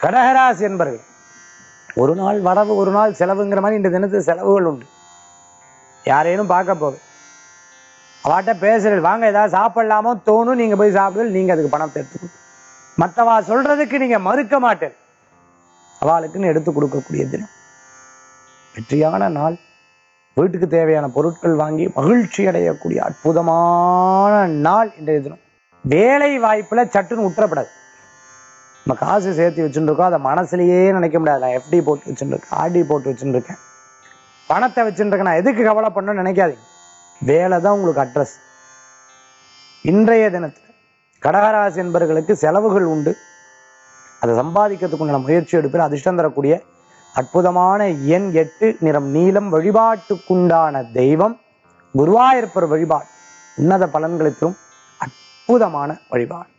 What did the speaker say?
கடகராசி என்பர்கள் ஒரு நாள் வரவு ஒரு நாள் செலவுங்கிற மாதிரி இந்த தினத்து செலவுகள் உண்டு யாரேனும் பார்க்க போகுது அவாட்ட பேசுறது வாங்க ஏதாவது சாப்பிடலாமோ தோணும் நீங்க போய் சாப்பிடுறது நீங்க அதுக்கு பணத்தை எடுத்துக்கணும் மற்றவா சொல்றதுக்கு நீங்க மறுக்க மாட்டேன் அவளுக்குன்னு எடுத்து கொடுக்கக்கூடிய தினம் வெற்றியான நாள் வீட்டுக்கு தேவையான பொருட்கள் வாங்கி மகிழ்ச்சி அடையக்கூடிய அற்புதமான நாள் இன்றைய தினம் வேலை வாய்ப்புல சட்டுன்னு உற்றப்படாது நம்ம காசு சேர்த்து வச்சுருக்கோம் அதை மனசுலயே நினைக்க முடியாது நான் எஃப்டி போட்டு வச்சுருக்கேன் ஆர்டி போட்டு வச்சுருக்கேன் பணத்தை வச்சுருக்கேன் நான் எதுக்கு கவலை பண்ணணும்னு நினைக்காதீங்க வேலை தான் உங்களுக்கு அட்ரஸ் இன்றைய தினத்தில் கடகராசி என்பவர்களுக்கு செலவுகள் உண்டு அதை சம்பாதிக்கிறதுக்குண்டான முயற்சி எடுப்பில் அதிர்ஷ்டம் தரக்கூடிய அற்புதமான எண் எட்டு நிறம் நீலம் வழிபாட்டுக்குண்டான தெய்வம் குருவாயூர்ப்பர் வழிபாடு உன்னத பலன்களை தரும் அற்புதமான வழிபாடு